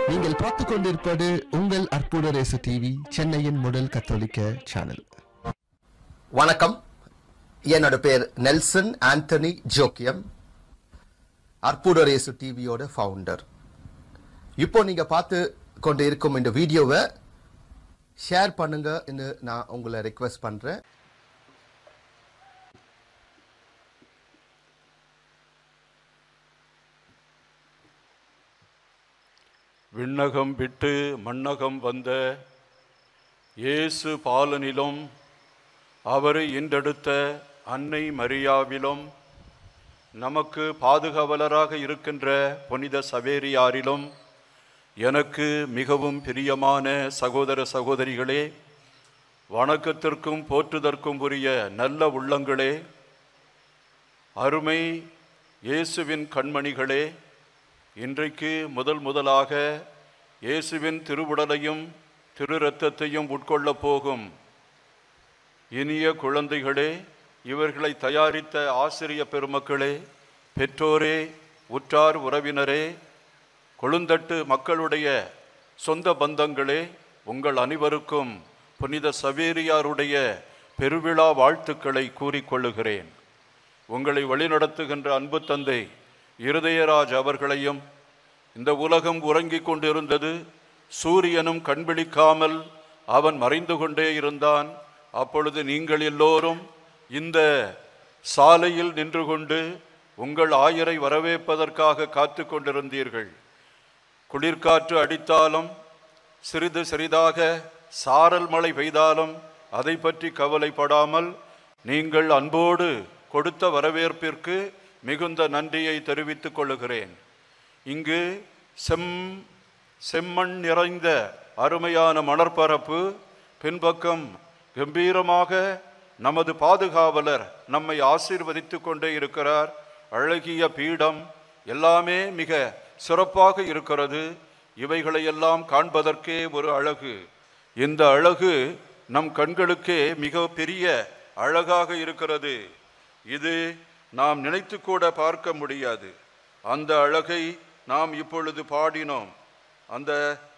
நீங்கள் பார்த்துக் கொண்டிருப்பது உங்கள் அற்புத ரேசு டிவி சென்னையின் முதல் கத்தோலிக்க சேனல் வணக்கம் என்னோட பேர் நெல்சன் ஆண்டனி ஜோக்கியம் அற்புதரேசு டிவியோட ஃபவுண்டர் இப்போ நீங்க பார்த்து கொண்டு இருக்கும் இந்த வீடியோவை ஷேர் பண்ணுங்க நான் உங்களை ரெக்வெஸ்ட் பண்றேன் விண்ணகம் விட்டு மண்ணகம் வந்த இயேசு பாலனிலும் அவரை ஈன்றெடுத்த அன்னை மரியாவிலும் நமக்கு பாதுகாவலராக இருக்கின்ற புனித சவேரியாரிலும் எனக்கு மிகவும் பிரியமான சகோதர சகோதரிகளே வணக்கத்திற்கும் போற்றுதற்கும் உரிய நல்ல உள்ளங்களே அருமை இயேசுவின் கண்மணிகளே இன்றைக்கு முதல் முதலாக இயேசுவின் திருவுடலையும் திரு இரத்தத்தையும் உட்கொள்ளப் போகும் இனிய குழந்தைகளே இவர்களை தயாரித்த ஆசிரிய பெருமக்களே பெற்றோரே உற்றார் உறவினரே கொழுந்தட்டு மக்களுடைய சொந்த பந்தங்களே உங்கள் அனைவருக்கும் புனித சவேரியாருடைய பெருவிழா வாழ்த்துக்களை கூறிக்கொள்ளுகிறேன் உங்களை வழிநடத்துகின்ற அன்பு தந்தை இருதயராஜ் அவர்களையும் இந்த உலகம் உறங்கிக் கொண்டிருந்தது சூரியனும் கண்பிழிக்காமல் அவன் மறைந்து கொண்டே இருந்தான் அப்பொழுது நீங்கள் எல்லோரும் இந்த சாலையில் நின்று கொண்டு உங்கள் ஆயரை வரவேற்பதற்காக காத்து கொண்டிருந்தீர்கள் குளிர்காற்று அடித்தாலும் சிறிது சிறிதாக சாரல் மழை பெய்தாலும் அதை பற்றி கவலைப்படாமல் நீங்கள் அன்போடு கொடுத்த வரவேற்பிற்கு மிகுந்த நன்றியை தெரிவித்துக் கொள்ளுகிறேன் இங்கு செம் செம்மண் நிறைந்த அருமையான மணற்பரப்பு பின்பக்கம் கம்பீரமாக நமது பாதுகாவலர் நம்மை ஆசீர்வதித்துக் கொண்டே இருக்கிறார் அழகிய பீடம் எல்லாமே மிக சிறப்பாக இருக்கிறது இவைகளையெல்லாம் காண்பதற்கே ஒரு அழகு இந்த அழகு நம் கண்களுக்கே மிக பெரிய அழகாக இருக்கிறது இது நாம் நினைத்து கூட பார்க்க முடியாது அந்த அழகை நாம் இப்பொழுது பாடினோம் அந்த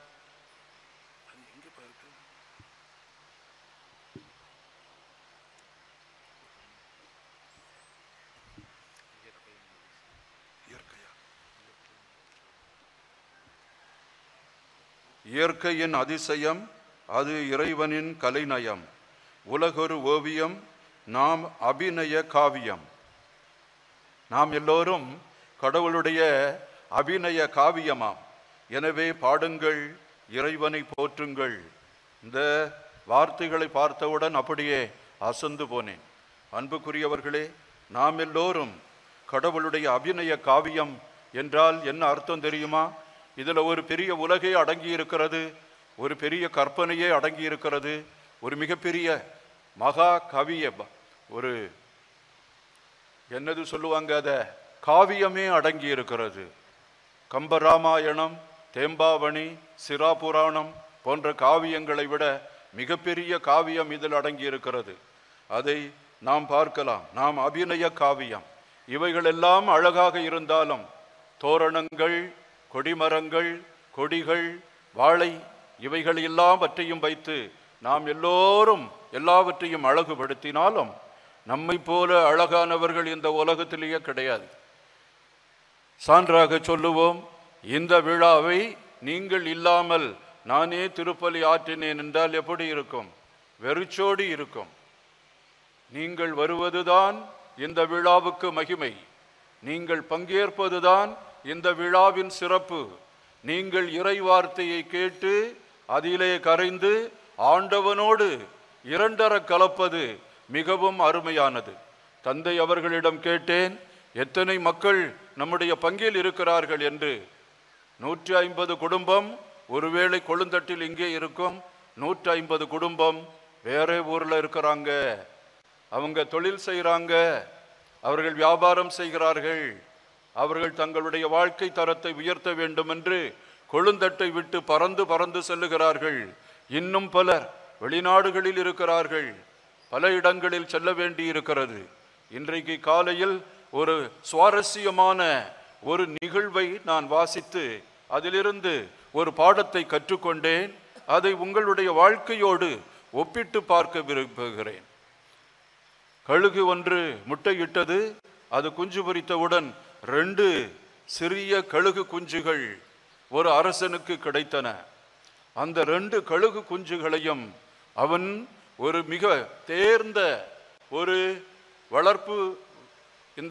இயற்கையின் அதிசயம் அது இறைவனின் கலைநயம் உலகொரு ஓவியம் நாம் அபிநய காவியம் நாம் எல்லோரும் கடவுளுடைய அபிநய காவியமாம் எனவே பாடுங்கள் இறைவனை போற்றுங்கள் இந்த வார்த்தைகளை பார்த்தவுடன் அப்படியே அசந்து போனேன் அன்புக்குரியவர்களே நாம் எல்லோரும் கடவுளுடைய அபிநய காவியம் என்றால் என்ன அர்த்தம் தெரியுமா இதில் ஒரு பெரிய உலகே அடங்கி இருக்கிறது ஒரு பெரிய கற்பனையே அடங்கி இருக்கிறது ஒரு மிகப்பெரிய மகா கவிய ஒரு என்னது சொல்லுவாங்க அத காவியமே அடங்கி இருக்கிறது கம்பராமாயணம் தேம்பாவணி சிராபுராணம் போன்ற காவியங்களை விட மிகப்பெரிய காவியம் இதில் அடங்கி இருக்கிறது அதை நாம் பார்க்கலாம் நாம் அபிநய காவியம் இவைகளெல்லாம் அழகாக இருந்தாலும் தோரணங்கள் கொடிமரங்கள் கொடிகள் வாழை இவைகள் எல்லாவற்றையும் வைத்து நாம் எல்லோரும் எல்லாவற்றையும் அழகுபடுத்தினாலும் நம்மை போல அழகானவர்கள் இந்த உலகத்திலேயே கிடையாது சான்றாக சொல்லுவோம் இந்த விழாவை நீங்கள் இல்லாமல் நானே திருப்பலி ஆற்றினேன் என்றால் எப்படி இருக்கும் வெறிச்சோடி இருக்கும் நீங்கள் வருவதுதான் இந்த விழாவுக்கு மகிமை நீங்கள் பங்கேற்பதுதான் இந்த விழாவின் சிறப்பு நீங்கள் இறை வார்த்தையை கேட்டு அதிலே கரைந்து ஆண்டவனோடு இரண்டர கலப்பது மிகவும் அருமையானது தந்தை அவர்களிடம் கேட்டேன் எத்தனை மக்கள் நம்முடைய பங்கில் இருக்கிறார்கள் என்று நூற்றி ஐம்பது குடும்பம் ஒருவேளை கொழுந்தட்டில் இங்கே இருக்கும் நூற்றி ஐம்பது குடும்பம் வேற ஊர்ல இருக்கிறாங்க அவங்க தொழில் செய்கிறாங்க அவர்கள் வியாபாரம் செய்கிறார்கள் அவர்கள் தங்களுடைய வாழ்க்கை தரத்தை உயர்த்த வேண்டும் என்று கொழுந்தட்டை விட்டு பறந்து பறந்து செல்லுகிறார்கள் இன்னும் பலர் வெளிநாடுகளில் இருக்கிறார்கள் பல இடங்களில் செல்ல வேண்டி இருக்கிறது இன்றைக்கு காலையில் ஒரு சுவாரஸ்யமான ஒரு நிகழ்வை நான் வாசித்து அதிலிருந்து ஒரு பாடத்தை கற்றுக்கொண்டேன் அதை உங்களுடைய வாழ்க்கையோடு ஒப்பிட்டு பார்க்க விரும்புகிறேன் கழுகு ஒன்று முட்டையிட்டது அது குஞ்சு பொரித்தவுடன் ரெண்டு சிறிய கழுகு குஞ்சுகள் ஒரு அரசனுக்கு கிடைத்தன அந்த ரெண்டு கழுகு குஞ்சுகளையும் அவன் ஒரு மிக தேர்ந்த ஒரு வளர்ப்பு இந்த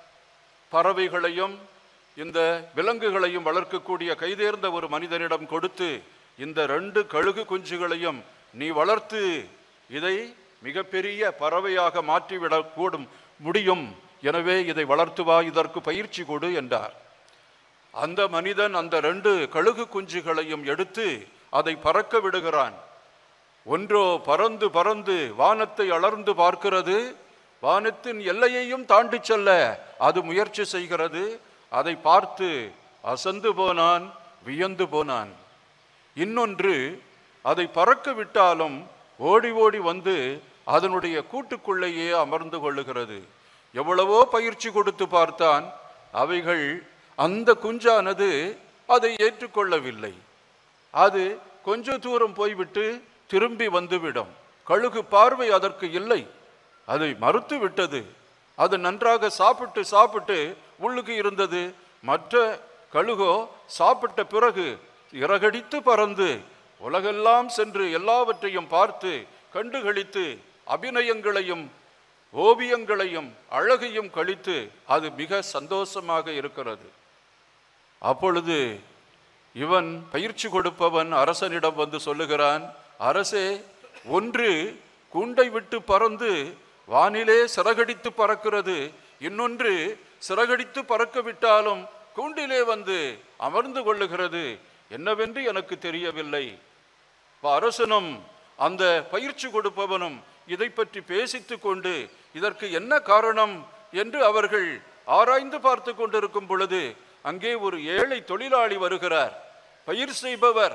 பறவைகளையும் இந்த விலங்குகளையும் வளர்க்கக்கூடிய கைதேர்ந்த ஒரு மனிதனிடம் கொடுத்து இந்த ரெண்டு கழுகு குஞ்சுகளையும் நீ வளர்த்து இதை மிகப்பெரிய பறவையாக மாற்றிவிடக் கூடும் முடியும் எனவே இதை வளர்த்து வா இதற்கு பயிற்சி கொடு என்றார் அந்த மனிதன் அந்த ரெண்டு கழுகு குஞ்சுகளையும் எடுத்து அதை பறக்க விடுகிறான் ஒன்றோ பறந்து பறந்து வானத்தை அளர்ந்து பார்க்கிறது வானத்தின் எல்லையையும் தாண்டி செல்ல அது முயற்சி செய்கிறது அதை பார்த்து அசந்து போனான் வியந்து போனான் இன்னொன்று அதை பறக்க விட்டாலும் ஓடி ஓடி வந்து அதனுடைய கூட்டுக்குள்ளேயே அமர்ந்து கொள்ளுகிறது எவ்வளவோ பயிற்சி கொடுத்து பார்த்தான் அவைகள் அந்த குஞ்சானது அதை ஏற்றுக்கொள்ளவில்லை அது கொஞ்ச தூரம் போய்விட்டு திரும்பி வந்துவிடும் கழுகு பார்வை அதற்கு இல்லை அதை மறுத்து விட்டது அது நன்றாக சாப்பிட்டு சாப்பிட்டு உள்ளுக்கு இருந்தது மற்ற கழுகோ சாப்பிட்ட பிறகு இறகடித்து பறந்து உலகெல்லாம் சென்று எல்லாவற்றையும் பார்த்து கண்டுகளித்து அபிநயங்களையும் ஓவியங்களையும் அழகையும் கழித்து அது மிக சந்தோஷமாக இருக்கிறது அப்பொழுது இவன் பயிற்சி கொடுப்பவன் அரசனிடம் வந்து சொல்லுகிறான் அரசே ஒன்று கூண்டை விட்டு பறந்து வானிலே சிறகடித்து பறக்கிறது இன்னொன்று சிறகடித்து பறக்க விட்டாலும் கூண்டிலே வந்து அமர்ந்து கொள்ளுகிறது என்னவென்று எனக்கு தெரியவில்லை இப்ப அரசனும் அந்த பயிற்சி கொடுப்பவனும் இதை பற்றி பேசித்துக் கொண்டு இதற்கு என்ன காரணம் என்று அவர்கள் ஆராய்ந்து பார்த்து கொண்டிருக்கும் பொழுது அங்கே ஒரு ஏழை தொழிலாளி வருகிறார் பயிர் செய்பவர்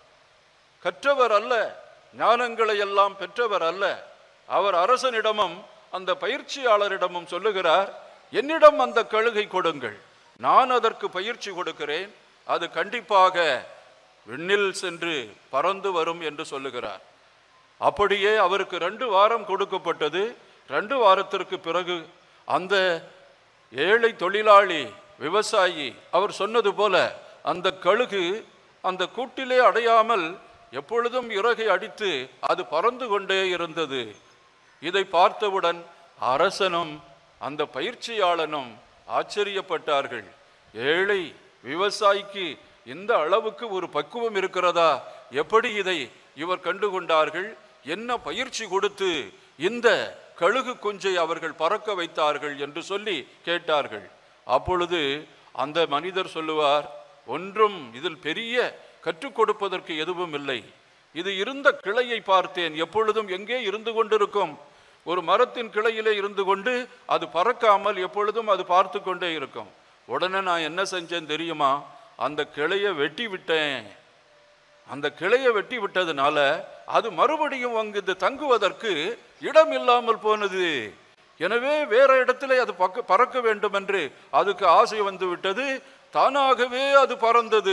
கற்றவர் அல்ல ஞானங்களை எல்லாம் பெற்றவர் அல்ல அவர் அரசனிடமும் அந்த பயிற்சியாளரிடமும் சொல்லுகிறார் என்னிடம் அந்த கழுகை கொடுங்கள் நான் அதற்கு பயிற்சி கொடுக்கிறேன் அது கண்டிப்பாக விண்ணில் சென்று பறந்து வரும் என்று சொல்லுகிறார் அப்படியே அவருக்கு ரெண்டு வாரம் கொடுக்கப்பட்டது ரெண்டு வாரத்திற்கு பிறகு அந்த ஏழை தொழிலாளி விவசாயி அவர் சொன்னது போல அந்த கழுகு அந்த கூட்டிலே அடையாமல் எப்பொழுதும் இறகை அடித்து அது பறந்து கொண்டே இருந்தது இதை பார்த்தவுடன் அரசனும் அந்த பயிற்சியாளனும் ஆச்சரியப்பட்டார்கள் ஏழை விவசாயிக்கு இந்த அளவுக்கு ஒரு பக்குவம் இருக்கிறதா எப்படி இதை இவர் கண்டுகொண்டார்கள் என்ன பயிற்சி கொடுத்து இந்த கழுகு குஞ்சை அவர்கள் பறக்க வைத்தார்கள் என்று சொல்லி கேட்டார்கள் அப்பொழுது அந்த மனிதர் சொல்லுவார் ஒன்றும் இதில் பெரிய கற்றுக் கொடுப்பதற்கு எதுவும் இல்லை இது இருந்த கிளையை பார்த்தேன் எப்பொழுதும் எங்கே இருந்து கொண்டிருக்கும் ஒரு மரத்தின் கிளையிலே இருந்து கொண்டு அது பறக்காமல் எப்பொழுதும் அது பார்த்து கொண்டே இருக்கும் உடனே நான் என்ன செஞ்சேன் தெரியுமா அந்த கிளையை வெட்டி விட்டேன் அந்த கிளையை வெட்டி விட்டதுனால அது மறுபடியும் அங்கு இது தங்குவதற்கு இடம் இல்லாமல் போனது எனவே வேற இடத்துல அது பக்க பறக்க வேண்டும் என்று அதுக்கு ஆசை வந்து விட்டது தானாகவே அது பறந்தது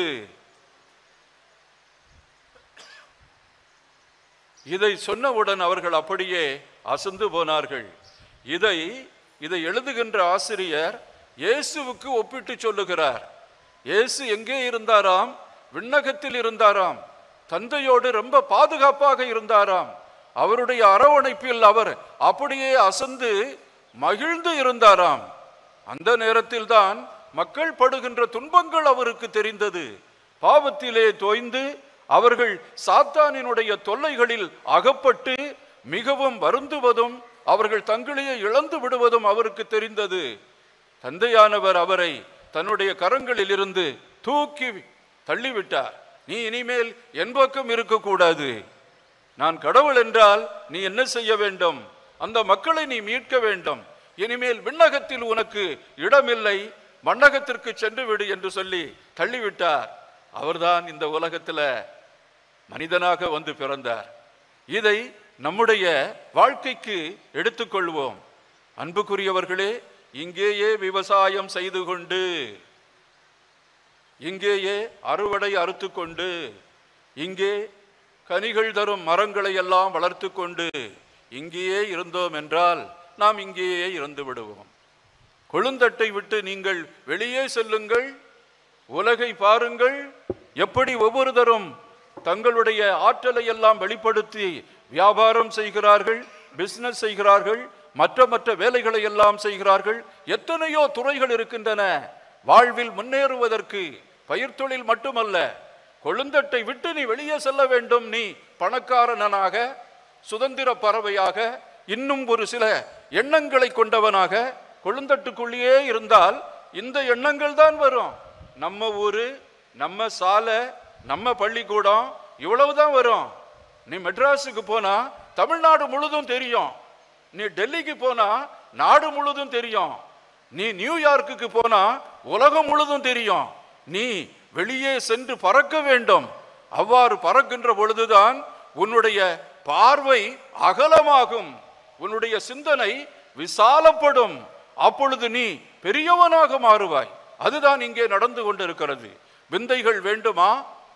இதை சொன்னவுடன் அவர்கள் அப்படியே அசந்து போனார்கள் இதை இதை எழுதுகின்ற ஆசிரியர் இயேசுவுக்கு ஒப்பிட்டு சொல்லுகிறார் இயேசு எங்கே இருந்தாராம் விண்ணகத்தில் இருந்தாராம் தந்தையோடு ரொம்ப பாதுகாப்பாக இருந்தாராம் அவருடைய அரவணைப்பில் அவர் அப்படியே அசந்து மகிழ்ந்து இருந்தாராம் அந்த நேரத்தில் தான் மக்கள் படுகின்ற துன்பங்கள் அவருக்கு தெரிந்தது பாவத்திலே தோய்ந்து அவர்கள் சாத்தானினுடைய தொல்லைகளில் அகப்பட்டு மிகவும் வருந்துவதும் அவர்கள் தங்களையே இழந்து விடுவதும் அவருக்கு தெரிந்தது தந்தையானவர் அவரை தன்னுடைய கரங்களில் இருந்து தூக்கி தள்ளிவிட்டார் நீ இனிமேல் என் பக்கம் இருக்கக்கூடாது நான் கடவுள் என்றால் நீ என்ன செய்ய வேண்டும் அந்த மக்களை நீ மீட்க வேண்டும் இனிமேல் விண்ணகத்தில் உனக்கு இடமில்லை மண்ணகத்திற்கு சென்று விடு என்று சொல்லி தள்ளிவிட்டார் அவர்தான் இந்த உலகத்துல மனிதனாக வந்து பிறந்தார் இதை நம்முடைய வாழ்க்கைக்கு எடுத்துக்கொள்வோம் அன்புக்குரியவர்களே இங்கேயே விவசாயம் செய்து கொண்டு இங்கேயே அறுவடை அறுத்து கொண்டு இங்கே கனிகள் தரும் மரங்களை எல்லாம் வளர்த்து கொண்டு இங்கேயே இருந்தோம் என்றால் நாம் இங்கேயே இருந்து விடுவோம் கொழுந்தட்டை விட்டு நீங்கள் வெளியே செல்லுங்கள் உலகை பாருங்கள் எப்படி ஒவ்வொருத்தரும் தங்களுடைய ஆற்றலை எல்லாம் வெளிப்படுத்தி வியாபாரம் செய்கிறார்கள் பிசினஸ் செய்கிறார்கள் மற்ற மற்ற வேலைகளை எல்லாம் செய்கிறார்கள் எத்தனையோ துறைகள் இருக்கின்றன வாழ்வில் முன்னேறுவதற்கு பயிர்த்தொழில் மட்டுமல்ல கொழுந்தட்டை விட்டு நீ வெளியே செல்ல வேண்டும் நீ பணக்காரனாக சுதந்திர பறவையாக இன்னும் ஒரு சில எண்ணங்களை கொண்டவனாக கொழுந்தட்டுக்குள்ளேயே இருந்தால் இந்த எண்ணங்கள் தான் வரும் நம்ம ஊரு நம்ம சாலை நம்ம பள்ளிக்கூடம் இவ்வளவுதான் வரும் நீ மெட்ராஸுக்கு போனா தமிழ்நாடு முழுதும் தெரியும் நீ டெல்லிக்கு போனா நாடு முழுதும் தெரியும் நீ நியூயார்க்குக்கு போனா உலகம் முழுதும் தெரியும் நீ வெளியே சென்று பறக்க வேண்டும் அவ்வாறு பறக்கின்ற பொழுதுதான் உன்னுடைய பார்வை அகலமாகும் உன்னுடைய சிந்தனை விசாலப்படும் அப்பொழுது நீ பெரியவனாக மாறுவாய் அதுதான் இங்கே நடந்து கொண்டிருக்கிறது விந்தைகள் வேண்டுமா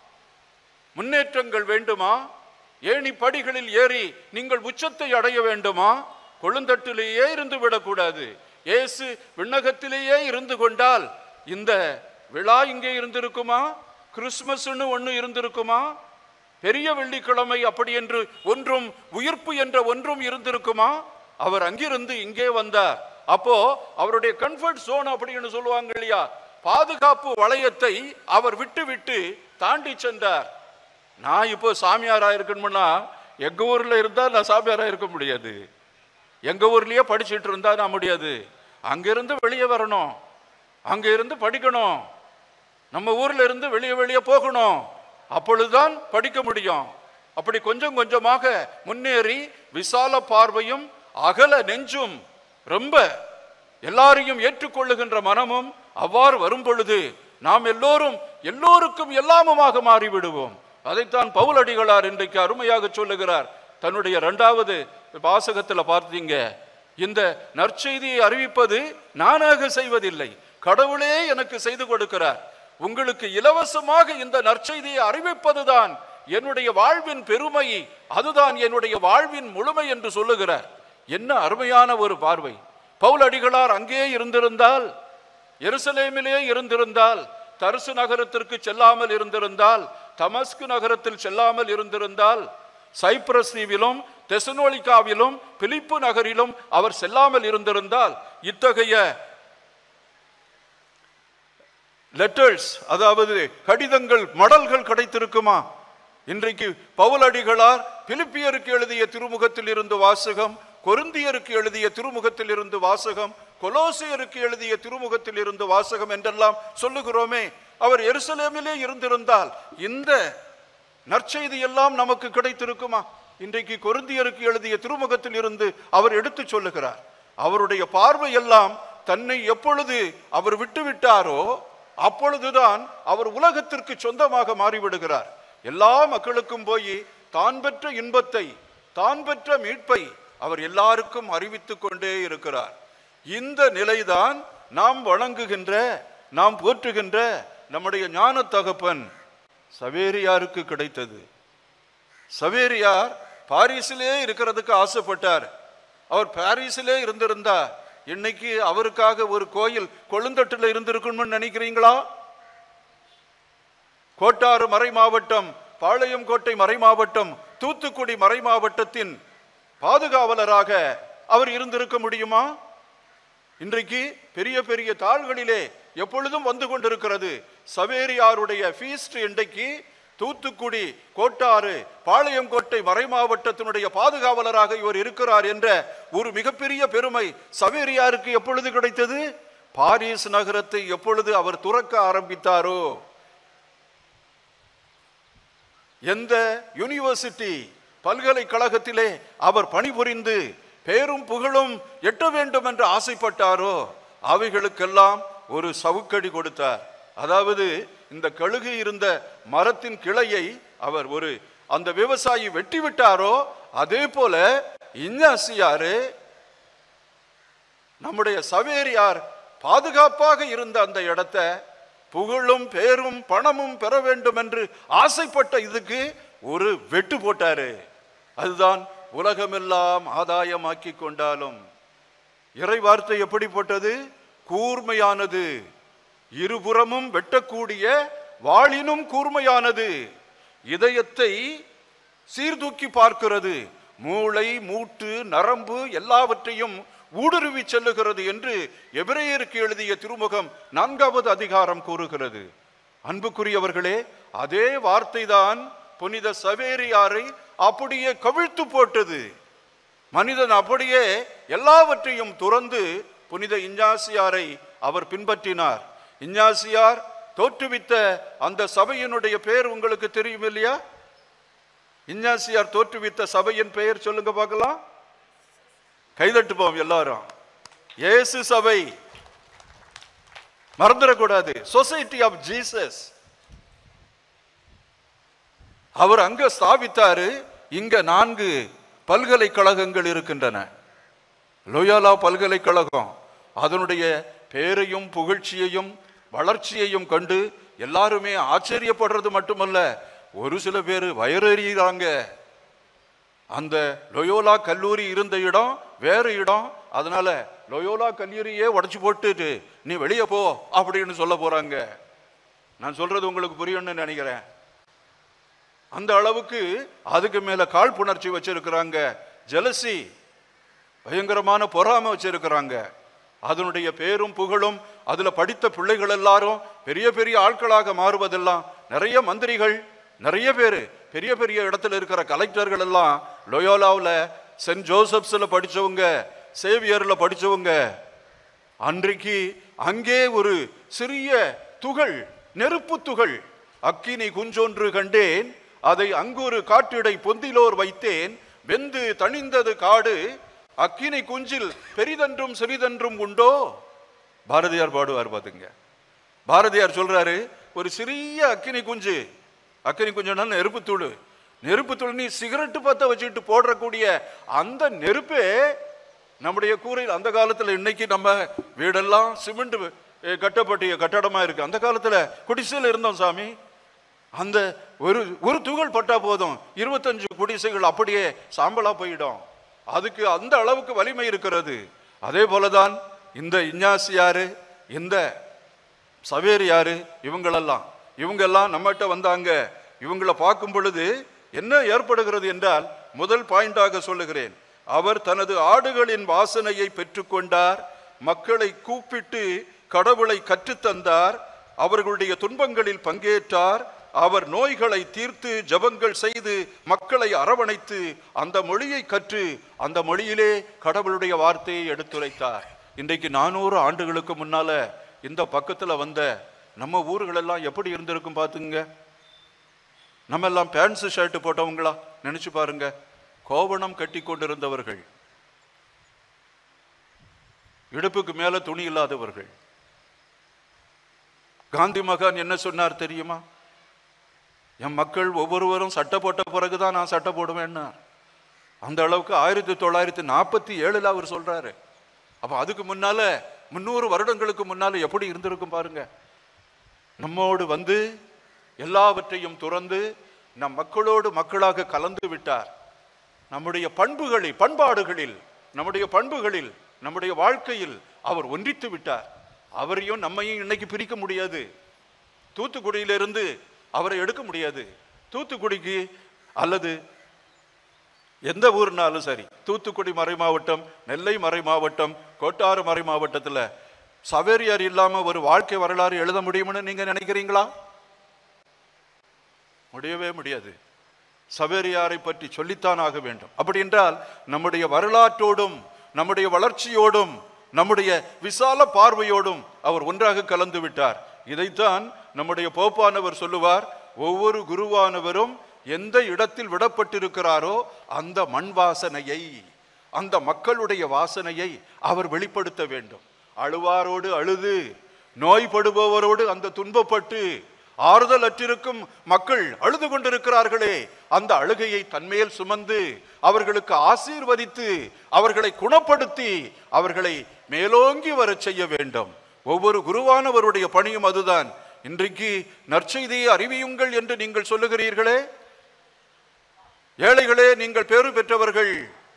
முன்னேற்றங்கள் வேண்டுமா ஏணி படிகளில் ஏறி நீங்கள் உச்சத்தை அடைய வேண்டுமா கொழுந்தட்டிலேயே இருந்து விடக்கூடாது இயேசு விண்ணகத்திலேயே இருந்து கொண்டால் இந்த விழா இங்கே இருந்திருக்குமா கிறிஸ்மஸ்னு ஒன்று இருந்திருக்குமா பெரிய வெள்ளிக்கிழமை அப்படி என்று ஒன்றும் உயிர்ப்பு என்ற ஒன்றும் இருந்திருக்குமா அவர் அங்கிருந்து இங்கே வந்தார் அப்போ அவருடைய கம்ஃபர்ட் சோன் அப்படின்னு சொல்லுவாங்க இல்லையா பாதுகாப்பு வளையத்தை அவர் விட்டு விட்டு தாண்டி சென்றார் நான் இப்போ சாமியாரா இருக்கணும்னா எங்க ஊர்ல இருந்தா நான் சாமியாரா இருக்க முடியாது எங்க ஊர்லயே படிச்சிட்டு இருந்தா நான் முடியாது அங்கிருந்து வெளியே வரணும் அங்க இருந்து படிக்கணும் நம்ம ஊர்ல இருந்து வெளியே வெளியே போகணும் அப்பொழுதுதான் படிக்க முடியும் அப்படி கொஞ்சம் கொஞ்சமாக முன்னேறி விசால பார்வையும் அகல நெஞ்சும் ரொம்ப எல்லாரையும் ஏற்றுக்கொள்ளுகின்ற மனமும் அவ்வாறு வரும் பொழுது நாம் எல்லோரும் எல்லோருக்கும் எல்லாமுமாக மாறிவிடுவோம் அதைத்தான் பவுலடிகளார் இன்றைக்கு அருமையாக சொல்லுகிறார் தன்னுடைய இரண்டாவது வாசகத்தில் பார்த்தீங்க இந்த நற்செய்தியை அறிவிப்பது நானாக செய்வதில்லை கடவுளே எனக்கு செய்து கொடுக்கிறார் உங்களுக்கு இலவசமாக இந்த நற்செய்தியை அறிவிப்பதுதான் என்னுடைய வாழ்வின் பெருமை அதுதான் என்னுடைய வாழ்வின் முழுமை என்று சொல்லுகிறார் என்ன அருமையான ஒரு பார்வை பவுல் அடிகளார் அங்கே இருந்திருந்தால் எருசலேமிலே இருந்திருந்தால் தரிசு நகரத்திற்கு செல்லாமல் இருந்திருந்தால் தமஸ்கு நகரத்தில் செல்லாமல் இருந்திருந்தால் சைப்ரஸ் தீவிலும் தெசனோலிக்காவிலும் பிலிப்பு நகரிலும் அவர் செல்லாமல் இருந்திருந்தால் இத்தகைய லெட்டர்ஸ் அதாவது கடிதங்கள் மடல்கள் கிடைத்திருக்குமா இன்றைக்கு பவுலடிகளார் பிலிப்பியருக்கு எழுதிய திருமுகத்தில் இருந்து வாசகம் கொருந்தியருக்கு எழுதிய திருமுகத்தில் இருந்து வாசகம் கொலோசியருக்கு எழுதிய திருமுகத்தில் இருந்து வாசகம் என்றெல்லாம் சொல்லுகிறோமே அவர் எருசலேமிலே இருந்திருந்தால் இந்த நற்செய்தி எல்லாம் நமக்கு கிடைத்திருக்குமா இன்றைக்கு கொருந்தியருக்கு எழுதிய திருமுகத்தில் இருந்து அவர் எடுத்துச் சொல்லுகிறார் அவருடைய பார்வை எல்லாம் தன்னை எப்பொழுது அவர் விட்டு விட்டாரோ அப்பொழுதுதான் அவர் உலகத்திற்கு சொந்தமாக மாறிவிடுகிறார் எல்லா மக்களுக்கும் போய் தான் பெற்ற இன்பத்தை தான் பெற்ற மீட்பை அவர் எல்லாருக்கும் அறிவித்துக் கொண்டே இருக்கிறார் இந்த நிலைதான் நாம் வணங்குகின்ற நாம் போற்றுகின்ற நம்முடைய ஞான தகப்பன் சவேரியாருக்கு கிடைத்தது சவேரியார் பாரிஸிலே இருக்கிறதுக்கு ஆசைப்பட்டார் அவர் பாரிஸிலே இருந்திருந்தா இன்னைக்கு அவருக்காக ஒரு கோயில் கொழுந்தட்டுல இருந்திருக்கணும்னு நினைக்கிறீங்களா கோட்டாறு மறை மாவட்டம் பாளையம் கோட்டை மறை மாவட்டம் தூத்துக்குடி மறை மாவட்டத்தின் பாதுகாவலராக அவர் இருந்திருக்க முடியுமா இன்றைக்கு பெரிய பெரிய தாள்களிலே எப்பொழுதும் வந்து கொண்டிருக்கிறது சவேரியாருடைய ஃபீஸ்ட் இன்றைக்கு தூத்துக்குடி கோட்டாறு பாளையங்கோட்டை மறை மாவட்டத்தினுடைய பாதுகாவலராக இவர் இருக்கிறார் என்ற ஒரு மிகப்பெரிய பெருமை சவேரியாருக்கு எப்பொழுது கிடைத்தது பாரிஸ் நகரத்தை எப்பொழுது அவர் துறக்க ஆரம்பித்தாரோ எந்த யூனிவர்சிட்டி பல்கலைக்கழகத்திலே அவர் பணிபுரிந்து பேரும் புகழும் எட்ட வேண்டும் என்று ஆசைப்பட்டாரோ அவைகளுக்கெல்லாம் ஒரு சவுக்கடி கொடுத்தார் அதாவது இந்த கழுகு இருந்த மரத்தின் கிளையை அவர் ஒரு அந்த விவசாயி வெட்டி விட்டாரோ அதே போல இஞ்ஞாசியாரு நம்முடைய சவேரியார் பாதுகாப்பாக இருந்த அந்த இடத்தை புகழும் பேரும் பணமும் பெற வேண்டும் என்று ஆசைப்பட்ட இதுக்கு ஒரு வெட்டு போட்டாரு அதுதான் உலகமெல்லாம் ஆதாயமாக்கி கொண்டாலும் இறை வார்த்தை எப்படிப்பட்டது கூர்மையானது இருபுறமும் வெட்டக்கூடிய வாளினும் கூர்மையானது இதயத்தை சீர்தூக்கி பார்க்கிறது மூளை மூட்டு நரம்பு எல்லாவற்றையும் ஊடுருவி செல்லுகிறது என்று எபிரேயருக்கு எழுதிய திருமுகம் நான்காவது அதிகாரம் கூறுகிறது அன்புக்குரியவர்களே அதே வார்த்தைதான் புனித சவேரியாரை அப்படியே கவிழ்த்து போட்டது மனிதன் அப்படியே எல்லாவற்றையும் துறந்து புனித இஞ்ஞாசியாரை அவர் பின்பற்றினார் இஞ்ஞாசியார் தோற்றுவித்த அந்த சபையினுடைய பெயர் உங்களுக்கு தெரியும் இல்லையா இஞ்ஞாசியார் தோற்றுவித்த சபையின் பெயர் சொல்லுங்க பார்க்கலாம் கைதட்டுப்போம் எல்லாரும் இயேசு சபை மறந்துடக்கூடாது சொசைட்டி ஆஃப் ஜீசஸ் அவர் அங்க ஸ்தாபித்தாரு இங்க நான்கு பல்கலைக்கழகங்கள் இருக்கின்றன லோயாலா பல்கலைக்கழகம் அதனுடைய பேரையும் புகழ்ச்சியையும் வளர்ச்சியையும் கண்டு எல்லாருமே ஆச்சரியப்படுறது மட்டுமல்ல ஒரு சில பேர் வயறறிகிறாங்க அந்த லொயோலா கல்லூரி இருந்த இடம் வேறு இடம் அதனால லொயோலா கல்லூரியே உடைச்சு போட்டுட்டு நீ வெளியே போ அப்படின்னு சொல்ல போறாங்க நான் சொல்றது உங்களுக்கு புரியும்னு நினைக்கிறேன் அந்த அளவுக்கு அதுக்கு மேல காழ்ப்புணர்ச்சி வச்சிருக்கிறாங்க ஜெலசி பயங்கரமான பொறாமை வச்சிருக்கிறாங்க அதனுடைய பேரும் புகழும் அதுல படித்த பிள்ளைகள் எல்லாரும் பெரிய பெரிய ஆட்களாக மாறுவதெல்லாம் நிறைய மந்திரிகள் நிறைய பேர் பெரிய பெரிய இடத்துல இருக்கிற கலெக்டர்கள் எல்லாம் லொயோலாவில் சென்ட் ஜோசப்ஸ்ல படிச்சவங்க சேவியர்ல படிச்சவங்க அன்றைக்கு அங்கே ஒரு சிறிய துகள் நெருப்பு துகள் அக்கினி குஞ்சொன்று கண்டேன் அதை அங்கொரு காட்டிடை பொந்திலோர் வைத்தேன் வெந்து தணிந்தது காடு அக்கினி குஞ்சில் பெரிதென்றும் சிறிதென்றும் உண்டோ பாரதியார் பாடுவார் பாத்துங்க பாரதியார் சொல்றாரு ஒரு சிறிய அக்கினி குஞ்சு அக்கினி குஞ்சுனா நெருப்புத்தூள் நெருப்புத்தூள் நீ சிகரெட்டு பத்த வச்சுட்டு போடக்கூடிய அந்த நெருப்பே நம்முடைய கூரையில் அந்த காலத்துல இன்னைக்கு நம்ம வீடெல்லாம் சிமெண்ட் அஹ், கட்டப்பட்டிய கட்டடமா இருக்கு அந்த காலத்துல குடிசையில் இருந்தோம் சாமி அந்த ஒரு ஒரு துகள் பட்டா போதும் இருபத்தஞ்சு குடிசைகள் அப்படியே சாம்பலா போயிடும் அதுக்கு அந்த அளவுக்கு வலிமை இருக்கிறது அதே போலதான் இந்த இஞ்ஞாசியாரு இந்த சவேரியாரு இவங்களெல்லாம் இவங்கெல்லாம் நம்மகிட்ட வந்தாங்க இவங்கள பார்க்கும் பொழுது என்ன ஏற்படுகிறது என்றால் முதல் பாயிண்டாக சொல்லுகிறேன் அவர் தனது ஆடுகளின் வாசனையை பெற்றுக்கொண்டார் மக்களை கூப்பிட்டு கடவுளை கற்றுத்தந்தார் அவர்களுடைய துன்பங்களில் பங்கேற்றார் அவர் நோய்களை தீர்த்து ஜெபங்கள் செய்து மக்களை அரவணைத்து அந்த மொழியை கற்று அந்த மொழியிலே கடவுளுடைய வார்த்தையை எடுத்துரைத்தார் இன்றைக்கு நானூறு ஆண்டுகளுக்கு முன்னால இந்த பக்கத்துல வந்த நம்ம ஊர்கள் எல்லாம் எப்படி இருந்திருக்கும் பாத்துங்க நம்ம எல்லாம் பேண்ட்ஸ் ஷர்ட் போட்டவங்களா நினைச்சு பாருங்க கோவணம் கட்டி கொண்டிருந்தவர்கள் இடுப்புக்கு மேல துணி இல்லாதவர்கள் காந்தி மகான் என்ன சொன்னார் தெரியுமா என் மக்கள் ஒவ்வொருவரும் சட்டை போட்ட பிறகுதான் நான் சட்டை போடுவேன்னார் அந்த அளவுக்கு ஆயிரத்தி தொள்ளாயிரத்தி நாற்பத்தி ஏழுல அவர் சொல்றாரு அப்ப அதுக்கு முன்னால முன்னூறு வருடங்களுக்கு முன்னால எப்படி இருந்திருக்கும் பாருங்க நம்மோடு வந்து எல்லாவற்றையும் துறந்து நம் மக்களோடு மக்களாக கலந்து விட்டார் நம்முடைய பண்புகளில் பண்பாடுகளில் நம்முடைய பண்புகளில் நம்முடைய வாழ்க்கையில் அவர் ஒன்றித்து விட்டார் அவரையும் நம்மையும் இன்னைக்கு பிரிக்க முடியாது தூத்துக்குடியிலிருந்து அவரை எடுக்க முடியாது தூத்துக்குடிக்கு அல்லது எந்த ஊர்னாலும் சரி தூத்துக்குடி மறை மாவட்டம் நெல்லை மறை மாவட்டம் கோட்டாறு மறை மாவட்டத்தில் சவேரியார் இல்லாம ஒரு வாழ்க்கை வரலாறு எழுத முடியும்னு நீங்க நினைக்கிறீங்களா முடியவே முடியாது சவேரியாரை பற்றி சொல்லித்தான் ஆக வேண்டும் அப்படி என்றால் நம்முடைய வரலாற்றோடும் நம்முடைய வளர்ச்சியோடும் நம்முடைய விசால பார்வையோடும் அவர் ஒன்றாக கலந்து விட்டார் இதைத்தான் நம்முடைய போப்பானவர் சொல்லுவார் ஒவ்வொரு குருவானவரும் எந்த இடத்தில் விடப்பட்டிருக்கிறாரோ அந்த மண் வாசனையை அந்த மக்களுடைய வாசனையை அவர் வெளிப்படுத்த வேண்டும் அழுவாரோடு அழுது நோய்படுபவரோடு அந்த துன்பப்பட்டு ஆறுதல் அற்றிருக்கும் மக்கள் அழுது கொண்டிருக்கிறார்களே அந்த அழுகையை தன்மேல் சுமந்து அவர்களுக்கு ஆசீர்வதித்து அவர்களை குணப்படுத்தி அவர்களை மேலோங்கி வரச் செய்ய வேண்டும் ஒவ்வொரு குருவானவருடைய பணியும் அதுதான் இன்றைக்கு நற்செய்தியை அறிவியுங்கள் என்று நீங்கள் சொல்லுகிறீர்களே ஏழைகளே நீங்கள் பேறு பெற்றவர்கள்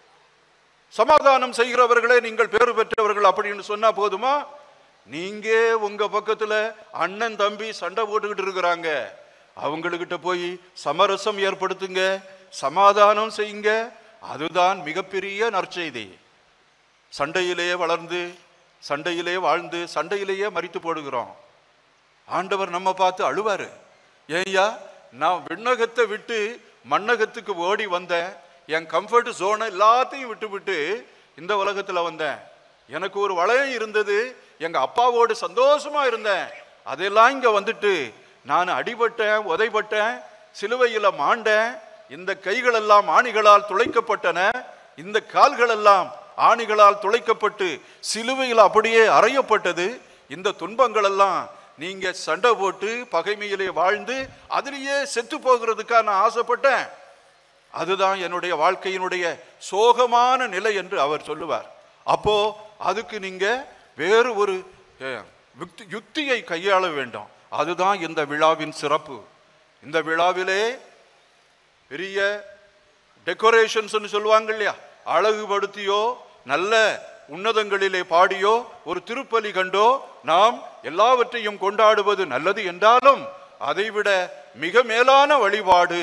சமாதானம் செய்கிறவர்களே நீங்கள் பேறு பெற்றவர்கள் அப்படின்னு சொன்னா போதுமா நீங்க உங்க பக்கத்துல அண்ணன் தம்பி சண்டை போட்டுக்கிட்டு இருக்கிறாங்க அவங்கக்கிட்ட போய் சமரசம் ஏற்படுத்துங்க சமாதானம் செய்யுங்க அதுதான் மிகப்பெரிய நற்செய்தி சண்டையிலேயே வளர்ந்து சண்டையிலே வாழ்ந்து சண்டையிலேயே மறித்து போடுகிறோம் ஆண்டவர் நம்ம பார்த்து அழுவாரு ஏய்யா நான் விண்ணகத்தை விட்டு மண்ணகத்துக்கு ஓடி வந்தேன் என் கம்ஃபர்ட் ஜோனை எல்லாத்தையும் விட்டு விட்டு இந்த உலகத்துல வந்தேன் எனக்கு ஒரு வளையம் இருந்தது எங்க அப்பாவோடு சந்தோஷமா இருந்தேன் அதெல்லாம் இங்க வந்துட்டு நான் அடிபட்டேன் உதைபட்டேன் சிலுவையில மாண்டேன் இந்த கைகள் எல்லாம் ஆணிகளால் துளைக்கப்பட்டன இந்த கால்கள் எல்லாம் ஆணிகளால் துளைக்கப்பட்டு சிலுவையில் அப்படியே அறையப்பட்டது இந்த துன்பங்கள் எல்லாம் நீங்க சண்டை போட்டு பகைமையிலே வாழ்ந்து அதிலேயே செத்து போகிறதுக்கா நான் ஆசைப்பட்டேன் அதுதான் என்னுடைய வாழ்க்கையினுடைய சோகமான நிலை என்று அவர் சொல்லுவார் அப்போ அதுக்கு நீங்க வேறு ஒரு அஹ், யுக்தி- யுக்தியை கையாள வேண்டும் அதுதான் இந்த விழாவின் சிறப்பு இந்த விழாவிலே பெரிய டெக்கரேஷன்ஸ் சொல்லுவாங்க இல்லையா அழகுபடுத்தியோ நல்ல உன்னதங்களிலே பாடியோ ஒரு திருப்பலி கண்டோ நாம் எல்லாவற்றையும் கொண்டாடுவது நல்லது என்றாலும் அதைவிட மிக மேலான வழிபாடு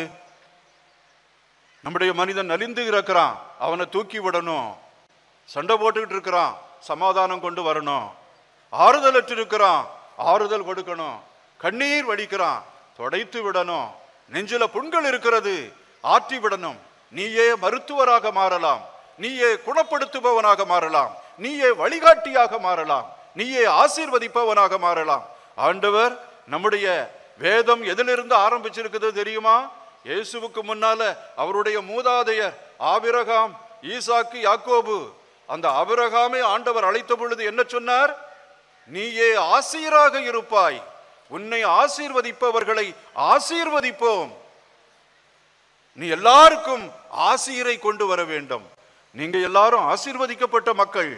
நம்முடைய மனிதன் நலிந்து இருக்கிறான் அவனை தூக்கி விடணும் சண்டை போட்டுக்கிட்டு இருக்கிறான் சமாதானம் கொண்டு வரணும் ஆறுதலற்று இருக்கிறான் ஆறுதல் கொடுக்கணும் கண்ணீர் வடிக்கிறான் தொடைத்து விடணும் நெஞ்சில புண்கள் இருக்கிறது ஆற்றி விடணும் நீயே மருத்துவராக மாறலாம் நீயே குணப்படுத்துபவனாக மாறலாம் நீயே வழிகாட்டியாக மாறலாம் நீயே ஆசீர்வதிப்பவனாக மாறலாம் ஆண்டவர் நம்முடைய வேதம் எதிலிருந்து ஆரம்பிச்சிருக்குது தெரியுமா இயேசுவுக்கு முன்னால அவருடைய மூதாதையர் ஆபிரகாம் ஈசாக்கு யாக்கோபு அந்த ஆபிரகாமை ஆண்டவர் அழைத்த பொழுது என்ன சொன்னார் நீயே ஆசீராக இருப்பாய் உன்னை ஆசீர்வதிப்பவர்களை ஆசீர்வதிப்போம் நீ எல்லாருக்கும் ஆசீரை கொண்டு வர வேண்டும் நீங்க எல்லாரும் ஆசீர்வதிக்கப்பட்ட மக்கள்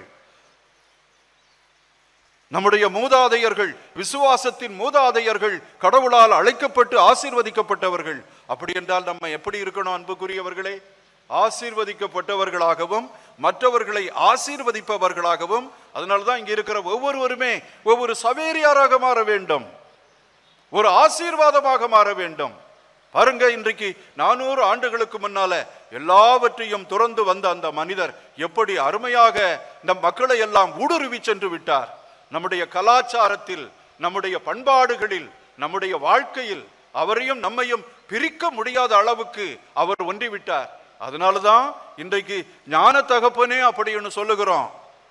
நம்முடைய மூதாதையர்கள் விசுவாசத்தின் மூதாதையர்கள் கடவுளால் அழைக்கப்பட்டு ஆசீர்வதிக்கப்பட்டவர்கள் அப்படி என்றால் நம்ம எப்படி இருக்கணும் அன்புக்குரியவர்களே ஆசீர்வதிக்கப்பட்டவர்களாகவும் மற்றவர்களை ஆசீர்வதிப்பவர்களாகவும் அதனால்தான் இங்க இருக்கிற ஒவ்வொருவருமே ஒவ்வொரு சவேரியாராக மாற வேண்டும் ஒரு ஆசீர்வாதமாக மாற வேண்டும் பாருங்க இன்றைக்கு நானூறு ஆண்டுகளுக்கு முன்னால எல்லாவற்றையும் துறந்து வந்த அந்த மனிதர் எப்படி அருமையாக நம் மக்களை எல்லாம் ஊடுருவி சென்று விட்டார் நம்முடைய கலாச்சாரத்தில் நம்முடைய பண்பாடுகளில் நம்முடைய வாழ்க்கையில் அவரையும் நம்மையும் பிரிக்க முடியாத அளவுக்கு அவர் ஒன்றிவிட்டார் அதனாலதான் இன்றைக்கு ஞான தகப்பனே அப்படின்னு சொல்லுகிறோம்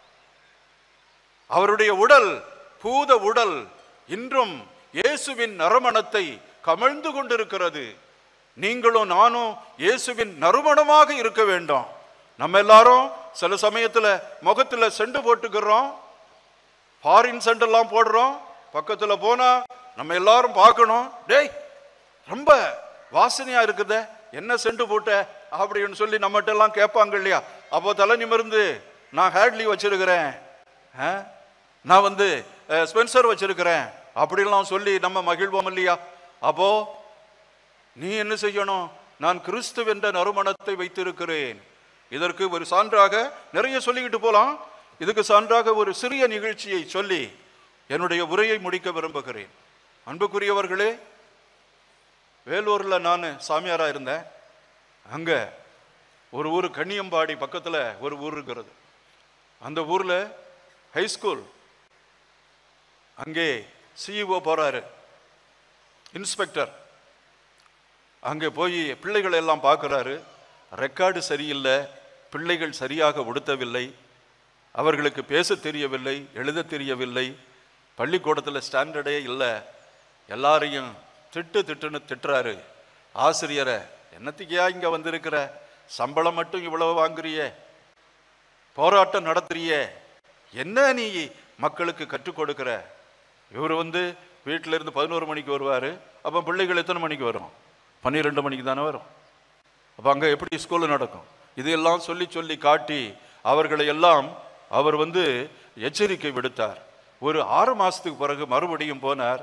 அவருடைய உடல் பூத உடல் இன்றும் இயேசுவின் நறுமணத்தை கமழ்ந்து கொண்டிருக்கிறது நீங்களும் நானும் இயேசுவின் நறுமணமாக இருக்க வேண்டும் நம்ம எல்லாரும் சில சமயத்துல முகத்துல செண்டு போட்டுக்கிறோம் ஃபாரின் செண்டெல்லாம் போடுறோம் பக்கத்துல போனா நம்ம எல்லாரும் பார்க்கணும் டேய் ரொம்ப வாசனையா இருக்குதே என்ன செண்டு போட்ட அப்படின்னு சொல்லி நம்மகிட்ட எல்லாம் கேட்பாங்க இல்லையா அப்போ தலை நிமிர்ந்து நான் ஹேட்லி வச்சிருக்கிறேன் ஆ? நான் வந்து அஹ், ஸ்பென்சர் வச்சிருக்கிறேன் அப்படிலாம் சொல்லி நம்ம மகிழ்வோம் இல்லையா அப்போ நீ என்ன செய்யணும் நான் கிறிஸ்துவென்ற நறுமணத்தை வைத்திருக்கிறேன் இதற்கு ஒரு சான்றாக நிறைய சொல்லிக்கிட்டு போலாம் இதுக்கு சான்றாக ஒரு சிறிய நிகழ்ச்சியை சொல்லி என்னுடைய உரையை முடிக்க விரும்புகிறேன் அன்புக்குரியவர்களே வேலூர்ல நான் சாமியாரா இருந்தேன் அங்க ஒரு ஊர் கன்னியம்பாடி பக்கத்துல ஒரு ஊர் இருக்கிறது அந்த ஊர்ல ஹைஸ்கூல் அங்கே சிஇஓ போறாரு இன்ஸ்பெக்டர் அங்கே போய் பிள்ளைகளை எல்லாம் பார்க்குறாரு ரெக்கார்டு சரியில்லை பிள்ளைகள் சரியாக உடுத்தவில்லை அவர்களுக்கு பேச தெரியவில்லை எழுத தெரியவில்லை பள்ளிக்கூடத்தில் ஸ்டாண்டர்டே இல்லை எல்லாரையும் திட்டு திட்டுன்னு திட்டுறாரு ஆசிரியரை என்னத்துக்கியா இங்கே வந்திருக்கிற சம்பளம் மட்டும் இவ்வளவு வாங்குறியே போராட்டம் நடத்துறியே என்ன நீ மக்களுக்கு கற்றுக் கொடுக்கிற இவர் வந்து வீட்டில இருந்து பதினோரு மணிக்கு வருவார் அப்போ பிள்ளைகள் எத்தனை மணிக்கு வரும் பன்னிரெண்டு மணிக்கு தானே வரும் அப்போ அங்கே எப்படி ஸ்கூலில் நடக்கும் இதையெல்லாம் சொல்லி சொல்லி காட்டி அவர்களை எல்லாம் அவர் வந்து எச்சரிக்கை விடுத்தார் ஒரு ஆறு மாசத்துக்கு பிறகு மறுபடியும் போனார்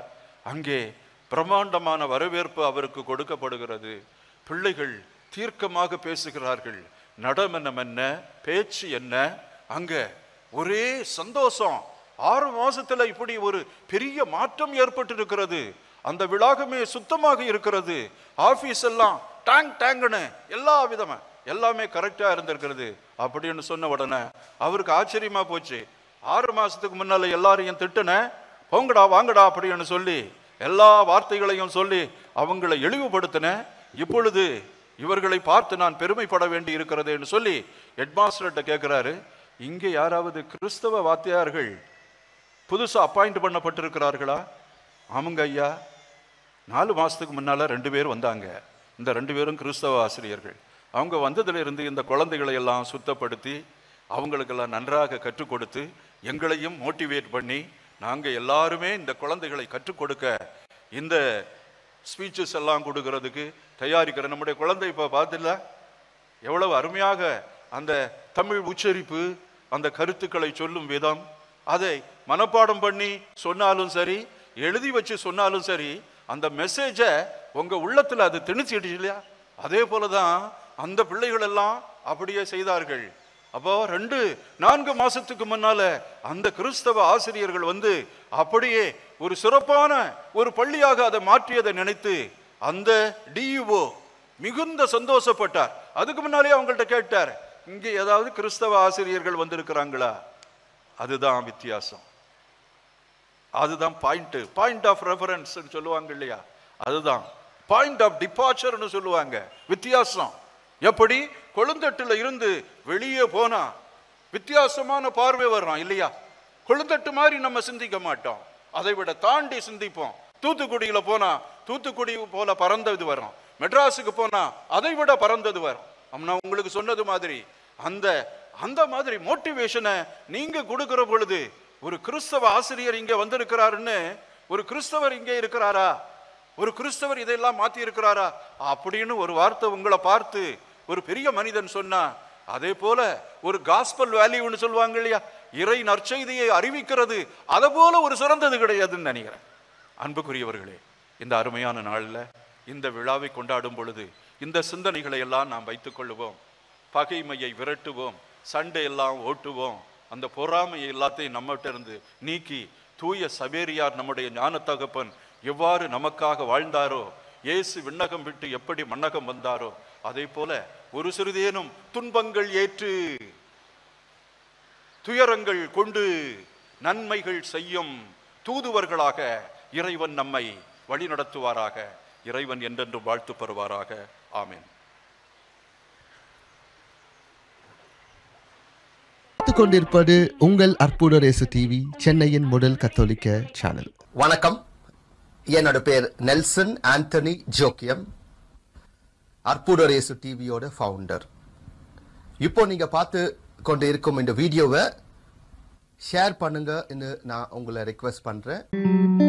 அங்கே பிரம்மாண்டமான வரவேற்பு அவருக்கு கொடுக்கப்படுகிறது பிள்ளைகள் தீர்க்கமாக பேசுகிறார்கள் நடனம் என்ன பேச்சு என்ன அங்க ஒரே சந்தோஷம் ஆறு மாசத்துல இப்படி ஒரு பெரிய மாற்றம் ஏற்பட்டிருக்கிறது அந்த விழாகமே சுத்தமாக இருக்கிறது ஆபீஸ் எல்லாம் டேங் டேங்குன்னு எல்லா விதமா எல்லாமே கரெக்டா இருந்திருக்கிறது அப்படின்னு சொன்ன உடனே அவருக்கு ஆச்சரியமா போச்சு ஆறு மாசத்துக்கு முன்னால எல்லாரையும் திட்டுன போங்கடா வாங்கடா அப்படின்னு சொல்லி எல்லா வார்த்தைகளையும் சொல்லி அவங்களை இழிவுபடுத்தின இப்பொழுது இவர்களை பார்த்து நான் பெருமைப்பட வேண்டி இருக்கிறதுன்னு சொல்லி ஹெட்மாஸ்டர்கிட்ட கேட்கிறாரு இங்கே யாராவது கிறிஸ்தவ வாத்தியார்கள் புதுசா அப்பாயிண்ட் பண்ணப்பட்டிருக்கிறார்களா ஆமாங்க ஐயா நாலு மாசத்துக்கு முன்னால ரெண்டு பேர் வந்தாங்க இந்த ரெண்டு பேரும் கிறிஸ்தவ ஆசிரியர்கள் அவங்க வந்ததுல இருந்து இந்த குழந்தைகளை எல்லாம் சுத்தப்படுத்தி அவங்களுக்கெல்லாம் நன்றாக கற்றுக் கொடுத்து எங்களையும் மோட்டிவேட் பண்ணி நாங்க எல்லாருமே இந்த குழந்தைகளை கற்றுக் கொடுக்க இந்த ஸ்பீச்சஸ் எல்லாம் கொடுக்கறதுக்கு தயாரிக்கிற நம்முடைய குழந்தை இப்ப பார்த்துல எவ்வளவு அருமையாக அந்த தமிழ் உச்சரிப்பு அந்த கருத்துக்களை சொல்லும் விதம் அதை மனப்பாடம் பண்ணி சொன்னாலும் சரி எழுதி வச்சு சொன்னாலும் சரி அந்த மெசேஜை உங்க உள்ளத்துல அது திணிச்சிடுச்சு இல்லையா அதே போலதான் அந்த பிள்ளைகள் எல்லாம் அப்படியே செய்தார்கள் அப்போ ரெண்டு நான்கு மாசத்துக்கு முன்னால அந்த கிறிஸ்தவ ஆசிரியர்கள் வந்து அப்படியே ஒரு சிறப்பான ஒரு பள்ளியாக அதை மாற்றியதை நினைத்து அந்த டியூஓ மிகுந்த சந்தோஷப்பட்டார் அதுக்கு முன்னாலே அவங்கள்ட்ட கேட்டார் இங்கே ஏதாவது கிறிஸ்தவ ஆசிரியர்கள் வந்திருக்கிறாங்களா அதுதான் வித்தியாசம் அதுதான் பாயிண்ட் பாயிண்ட் ஆஃப் ரெஃபரன்ஸ் சொல்லுவாங்க இல்லையா அதுதான் பாயிண்ட் ஆஃப் டிபார்ச்சர்னு சொல்லுவாங்க வித்தியாசம் எப்படி கொழுந்தட்டுல இருந்து வெளியே போனா வித்தியாசமான பார்வை வர்றோம் இல்லையா கொழுந்தட்டு மாதிரி நம்ம சிந்திக்க மாட்டோம் அதை விட தாண்டி சிந்திப்போம் தூத்துக்குடியில போனா தூத்துக்குடி போல பறந்தது வரும் மெட்ராஸுக்கு போனா அதை விட பறந்தது வரும் அப்ப நான் உங்களுக்கு சொன்னது மாதிரி அந்த அந்த மாதிரி மோட்டிவேஷனை நீங்க கொடுக்கிற பொழுது ஒரு கிறிஸ்தவ ஆசிரியர் இங்க வந்திருக்கிறாருன்னு ஒரு கிறிஸ்தவர் இங்கே இருக்கிறாரா ஒரு கிறிஸ்தவர் இதையெல்லாம் மாத்தி இருக்கிறாரா அப்படின்னு ஒரு வார்த்தை உங்களை பார்த்து ஒரு பெரிய மனிதன் சொன்னா அதே போல ஒரு காஸ்பல் வேல்யூன்னு சொல்லுவாங்க இல்லையா இறை நற்செய்தியை அறிவிக்கிறது அதை போல ஒரு சிறந்தது கிடையாதுன்னு நினைக்கிறேன் அன்புக்குரியவர்களே இந்த அருமையான நாளில் இந்த விழாவை கொண்டாடும் பொழுது இந்த சிந்தனைகளை எல்லாம் நாம் வைத்துக் கொள்ளுவோம் பகைமையை விரட்டுவோம் சண்டை எல்லாம் ஓட்டுவோம் அந்த பொறாமையை எல்லாத்தையும் நம்மகிட்ட இருந்து நீக்கி தூய சபேரியார் நம்முடைய ஞான தகப்பன் எவ்வாறு நமக்காக வாழ்ந்தாரோ இயேசு விண்ணகம் விட்டு எப்படி மண்ணகம் வந்தாரோ அதே போல ஒரு சிறிதேனும் துன்பங்கள் ஏற்று துயரங்கள் கொண்டு நன்மைகள் செய்யும் தூதுவர்களாக இறைவன் நம்மை வழிநடத்துவாராக இறைவன் என்றென்றும் வாழ்த்து பெறுவாராக ஆமென் பார்த்துக் கொண்டிருப்பது உங்கள் அற்புத ரேசு டிவி சென்னையின் முதல் கத்தோலிக்க சேனல் வணக்கம் என்னோட பேர் நெல்சன் ஆண்டனி ஜோக்கியம் அற்புதரேசு டிவியோட ஃபவுண்டர் இப்போ நீங்க பார்த்து கொண்டு இருக்கும் இந்த வீடியோவை ஷேர் பண்ணுங்க நான் உங்களை ரெக்வெஸ்ட் பண்றேன்